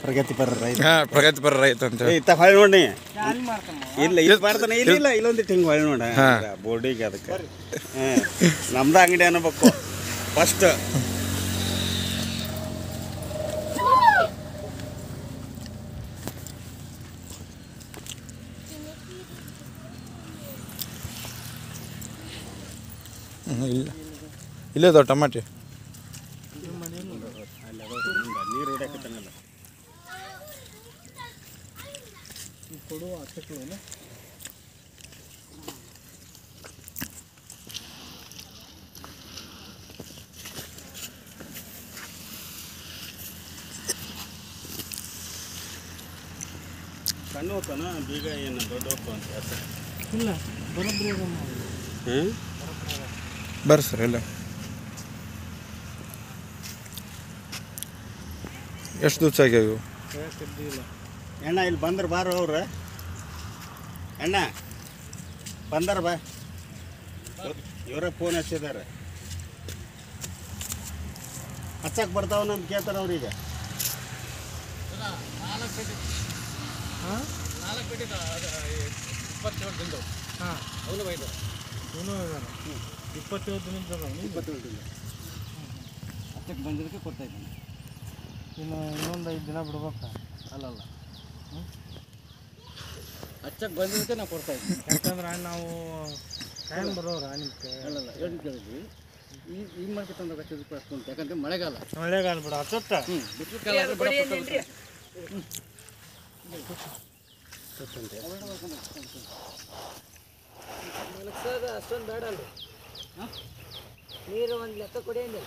ಪ್ರಗತಿಪರ ರೈತ ಹಾಂ ಪ್ರಗತಿಪರ ರೈತ ಅಂತ ಏ, ಇತ್ತ ಹೊಳ್ಳಿ ನೋಡಿ ಇಲ್ಲ ಇದು ಮಾಡ್ತಾನೆ ಇಲ್ಲ ಇಲ್ಲ ಇಲ್ಲೊಂದಿಟ್ಟು ಹಿಂಗೆ ಹೊಳ್ಳಿ ನೋಡ ಹಾ. ಬೋರ್ಡಿಗೆ ಅದಕ್ಕೆ ಹಾಂ ನಮ್ದು ಅಂಗಡಿ ಅನ್ನಬೇಕು ಫಸ್ಟ್ ಹ್ಮ್, ಇಲ್ಲ ಇಲ್ಲೇ ಅದಾವ ಟಮಾಟಿ ನೀರು ಹೊಡ್ಯಾಕತ್ತಾನಲ್ಲ ಸಣ್ಣ ಹೋಗ್ತಾನ ಬೀಗ ಏನು ದೊಡ್ಡ ಹೋಗ್ತು ಅಂತ ಹೇಳ್ತಾರೆ ಇಲ್ಲ ಬರೋಬ್ಬರಿ ಹ್ಞೂ ಬರ್ರಿ ಸರ್ ಇಲ್ಲ ಎಷ್ಟು ದಿವಸ ಆಗ್ಯಾವ ಇವು ಇಲ್ಲ ಅಣ್ಣ ಇಲ್ಲಿ ಬಂದ್ರೆ ಬಾರು ಅವ್ರು ಅಣ್ಣ ಬಂದಾರ ಬಾ ಇವರೇ ಫೋನ್ ಹಚ್ಚಿದ್ದಾರೆ ಹಚ್ಚಕ್ಕೆ ಬರ್ತಾವನ ಅಂತ ಕೇಳ್ತಾರೆ ಅವ್ರಿಗೆ ಹಾಂ ಹಾಂ ಅವನು ಬೈದ ಇವನು ಇದಾನ ಇಪ್ಪತ್ತೇಳು ದಿನದ ಇಪ್ಪತ್ತೇಳು ದಿನ ಹಚ್ಚಕ್ಕೆ ಬಂದಿದ್ದಕ್ಕೆ ಕೊಡ್ತಾ ಇದ್ದಾನೆ ಇನ್ನು ಇನ್ನೊಂದು ಐದು ದಿನ ಬಿಡ್ಬೇಕಾ ಅಲ್ಲಲ್ಲ ಹಚ್ಚಕ್ಕೆ ಬಂದಿದ್ದಕ್ಕೆ ನಾವು ಕೊಡ್ತಾ ಇದ್ವಿ ಯಾಕಂದ್ರೆ ನಾವು ಟೈಮ್ ಬರೋರ ನಿಮ್ಮ ಕೈ ಅಲ್ಲಲ್ಲ ಏನು ಕೇಳಿದ್ವಿ ಈ ಈಗ ಮಾಡ್ಕೊತಂದ್ರೆ ಹಚ್ಚಿದ ರೂಪಾಯಿ ಅಷ್ಟು ಅಂತ ಯಾಕಂದ್ರೆ ಮಳೆಗಾಲ ಮಳೆಗಾಲ ಬಿಡ ಹತ್ತತ್ತ ಹ್ಞೂ ಬಿಸಿಲು ಕಾಲ ಆದ್ರೆ ಬಡ ಕೊಡ್ತಾರೆ. ಅಷ್ಟೊಂದು ಬೇಡ ಅಲ್ರಿ ನೀರು ಒಂದು ಲೆಕ್ಕ ಕೊಡಿಯಂಗಿಲ್ಲ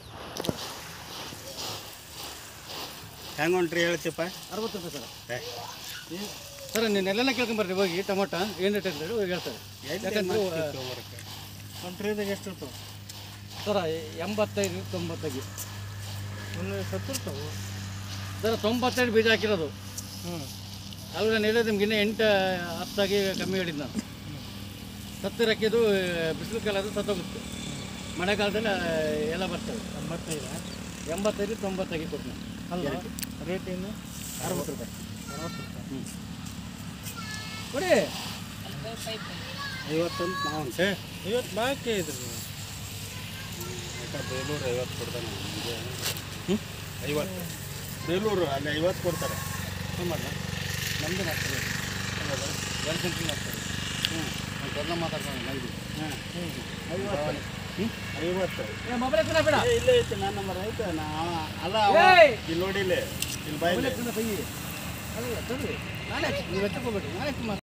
ಹೆಂಗೆ ಹೊಂಟ್ರಿ ಹೇಳ್ತಿಪ್ಪ ಅರವತ್ತು ರೂಪಾಯಿ ಸರ್ ಏ, ಸರ್ ನೀನೆಲ್ಲ ಕೇಳ್ಕೊಂಬರ್ರಿ ಹೋಗಿ ಟೊಮೊಟ ಏನು ರೇಟ್ ಅಂತ ಹೇಳಿ ಹೋಗಿ ಹೇಳ್ತಾರೆ ಎಲ್ಲಿ ಯಾಕಂದ್ರೆ ಮಾಡ್ತಿತ್ತು ಹೊರಕ್ಕೆ? ಒಂದು ಟ್ರೇದಾಗ ಎಷ್ಟು ಇರ್ತಾವೆ ಸರ ಎಂಬತ್ತೈದು ತೊಂಬತ್ತಾಗಿ ಒಂದು ಸತ್ತು ಇರ್ತಾವೆ ಸರ ತೊಂಬತ್ತೈದು ಬೀಜ ಹಾಕಿರೋದು ಹ್ಞೂ ಅಲ್ಲ ನಾನು ಹೇಳಿದ ನಿಮ್ಗೆ ಇನ್ನೂ ಎಂಟು ಹತ್ತಾಗಿ ಕಮ್ಮಿ ಹೇಳಿದ್ದು ನಾನು ಸತ್ತಿರ ಹಾಕಿದ್ದು ಬಿಸಿಲು ಕಾಲ ಅದು ಸತ್ತೋಗುತ್ತೆ ಮಳೆಗಾಲದಲ್ಲಿ ಎಲ್ಲ ಬರ್ತವೆ ಎಂಬತ್ತೈದು ಎಂಬತ್ತೈದು ತೊಂಬತ್ತಾಗಿ ಕೊಟ್ಟು ನಾನು ಅಲ್ಲ ರೇಟ್ ಏನು ಅರವತ್ತು ರೂಪಾಯಿ ಅರವತ್ತು ರೂಪಾಯಿ ಕೊಡಿ ಐವತ್ತೊಂದು ನಾವು ಅಂತೆ ಇವತ್ತು ಬಾಕಿ ಇದ್ರಿ ನೀವು ಯಾಕೆ ಬೇಲೂರು ಐವತ್ತು ಕೊಡ್ತಾನೆ ನಮಗೆ ಐವತ್ತು ಬೇಲೂರು ಅಲ್ಲಿ ಐವತ್ತು ಕೊಡ್ತಾರೆ ಸುಮ್ಮನೆ ನಮ್ಮದು ಮಾಡ್ತಾರೆ ಎರಡು ಸೆಂಟ್ರಿ ಮಾಡ್ತಾರೆ ಹ್ಞೂ ದೊಡ್ಡ ಮಾತಾಡ್ಕೊಂಡು ನೈದು ಹಾಂ ಐವತ್ತು ಐವತ್ತು ಏ ಮೊಬೈಲ್ ಎತ್ತನ ಬೇಡ ಏ, ಇಲ್ಲೇ ಐತೆ ನನ್ನ ನಂಬರ್ ಐತೆ ನಾ ಅಲ್ಲ ಅವ ಏಯ್! ಇಲ್ಲಿ ನೋಡಿ ಇಲ್ಲಿ ಇಲ್ಲಿ ಬಾಯಿಲಿ ಮೊಬೈಲ್ ಎತ್ತನ ಬೈ ಅಲ್ಲ ತಡಿ ನಾನೇ ನೀವು ಎತ್ತಕೋಬೇಡಿ ನಾನೇ ಎತ್ತು